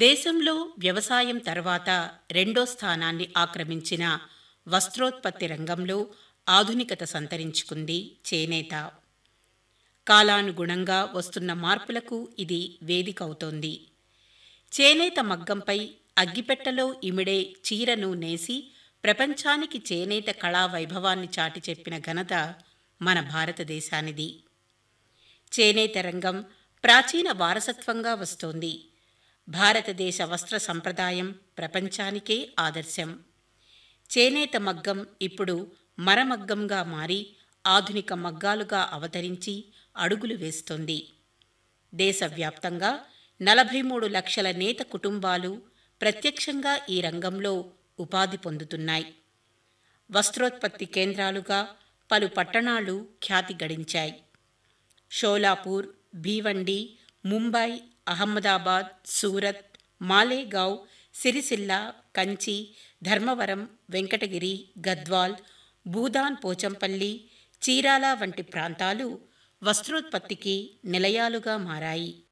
దేశంలో వ్యవసాయం తర్వాత రెండో స్థానాన్ని ఆక్రమించిన వస్త్రోత్పత్తి రంగంలో ఆధునికత సంతరించుకుంది చేనేత కాలానుగుణంగా వస్తున్న మార్పులకు ఇది వేదిక అవుతోంది చేనేత మగ్గంపై అగ్గిపెట్టెలో ఇమిడే చీరను నేసి ప్రపంచానికి చేనేత కళా వైభవాన్ని చాటి చెప్పిన ఘనత మన భారతదేశానిది చేనేత రంగం ప్రాచీన వారసత్వంగా వస్తోంది భారతదేశ వస్త్ర సంప్రదాయం ప్రపంచానికే ఆదర్శం చేనేత మగ్గం ఇప్పుడు మరమగ్గంగా మారి ఆధునిక మగ్గాలుగా అవతరించి అడుగులు వేస్తోంది దేశవ్యాప్తంగా నలభై మూడు లక్షల నేత కుటుంబాలు ప్రత్యక్షంగా ఈ రంగంలో ఉపాధి పొందుతున్నాయి వస్త్రోత్పత్తి కేంద్రాలుగా పలు పట్టణాలు ఖ్యాతి గడించాయి షోలాపూర్ భీవండి ముంబై అహ్మదాబాద్ సూరత్ మాలేగావ్ సిరిసిల్ల కంచి ధర్మవరం వెంకటగిరి గద్వాల్ భూదాన్ పోచంపల్లి చీరాల వంటి ప్రాంతాలు వస్త్రోత్పత్తికి నిలయాలుగా మారాయి